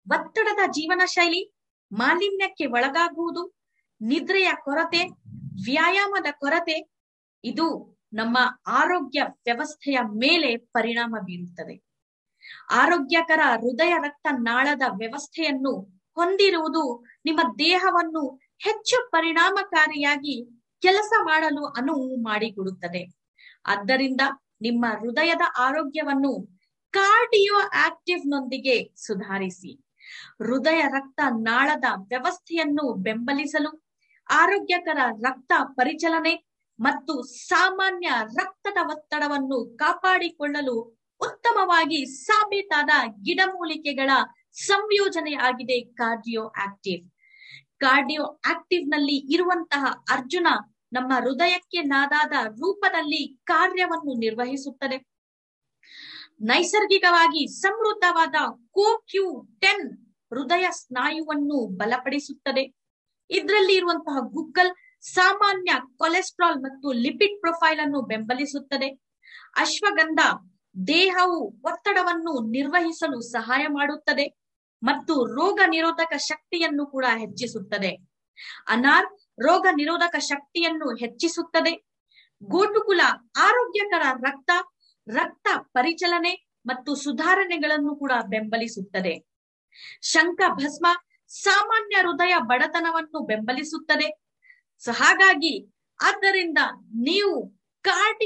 ಒತ್ತಡದ ಜೀವನ ಶೈಲಿ ಮಾಲಿನ್ಯಕ್ಕೆ ಒಳಗಾಗುವುದು ನಿದ್ರೆಯ ಕೊರತೆ ವ್ಯಾಯಾಮದ ಕೊರತೆ ಇದು ನಮ್ಮ ಆರೋಗ್ಯ ವ್ಯವಸ್ಥೆಯ ಮೇಲೆ ಪರಿಣಾಮ ಬೀರುತ್ತದೆ ಆರೋಗ್ಯಕರ ಹೃದಯ ರಕ್ತ ನಾಳದ ವ್ಯವಸ್ಥೆಯನ್ನು ಹೊಂದಿರುವುದು ನಿಮ್ಮ ದೇಹವನ್ನು ಹೆಚ್ಚು ಪರಿಣಾಮಕಾರಿಯಾಗಿ ಕೆಲಸ ಮಾಡಲು ಅನುವು ಮಾಡಿಕೊಡುತ್ತದೆ ಆದ್ದರಿಂದ ನಿಮ್ಮ ಹೃದಯದ ಆರೋಗ್ಯವನ್ನು ಕಾರ್ಡಿಯೋ ಆಕ್ಟಿವ್ ನೊಂದಿಗೆ ಸುಧಾರಿಸಿ ಹೃದಯ ರಕ್ತ ನಾಳದ ವ್ಯವಸ್ಥೆಯನ್ನು ಬೆಂಬಲಿಸಲು ಆರೋಗ್ಯಕರ ರಕ್ತ ಪರಿಚಲನೆ ಮತ್ತು ಸಾಮಾನ್ಯ ರಕ್ತದ ಒತ್ತಡವನ್ನು ಕಾಪಾಡಿಕೊಳ್ಳಲು ಉತ್ತಮವಾಗಿ ಸಾಬೀತಾದ ಗಿಡಮೂಲಿಕೆಗಳ ಸಂಯೋಜನೆ ಆಗಿದೆ ಕಾರ್ಡಿಯೋ ಆಕ್ಟಿವ್ ಕಾರ್ಡಿಯೋ ಆಕ್ಟಿವ್ ನಲ್ಲಿ ಇರುವಂತಹ ಅರ್ಜುನ ನಮ್ಮ ಹೃದಯಕ್ಕೆ ನಾದಾದ ರೂಪದಲ್ಲಿ ಕಾರ್ಯವನ್ನು ನಿರ್ವಹಿಸುತ್ತದೆ ನೈಸರ್ಗಿಕವಾಗಿ ಸಮೃದ್ಧವಾದ ಕೋಕ್ಯೂ ಟೆನ್ ಹೃದಯ ಸ್ನಾಯುವನ್ನು ಬಲಪಡಿಸುತ್ತದೆ ಇದರಲ್ಲಿ ಇರುವಂತಹ ಗುಗ್ಗಲ್ ಸಾಮಾನ್ಯ ಕೊಲೆಸ್ಟ್ರಾಲ್ ಮತ್ತು ಲಿಪಿಡ್ ಪ್ರೊಫೈಲ್ ಅನ್ನು ಬೆಂಬಲಿಸುತ್ತದೆ ಅಶ್ವಗಂಧ ದೇಹವು ಒತ್ತಡವನ್ನು ನಿರ್ವಹಿಸಲು ಸಹಾಯ ಮಾಡುತ್ತದೆ ಮತ್ತು ರೋಗ ನಿರೋಧಕ ಶಕ್ತಿಯನ್ನು ಕೂಡ ಹೆಚ್ಚಿಸುತ್ತದೆ ಅನಾರ್ ರೋಗ ನಿರೋಧಕ ಶಕ್ತಿಯನ್ನು ಹೆಚ್ಚಿಸುತ್ತದೆ ಗೋಟುಕುಲ ಆರೋಗ್ಯಕರ ರಕ್ತ ರಕ್ತ ಪರಿಚಲನೆ ಮತ್ತು ಸುಧಾರಣೆಗಳನ್ನು ಕೂಡ ಬೆಂಬಲಿಸುತ್ತದೆ ಶಂಖ ಭಸ್ಮ ಸಾಮಾನ್ಯ ಹೃದಯ ಬಡತನವನ್ನು ಬೆಂಬಲಿಸುತ್ತದೆ ಸೊ ಹಾಗಾಗಿ ಆದ್ದರಿಂದ ನೀವು ಕಾರ್ಡಿ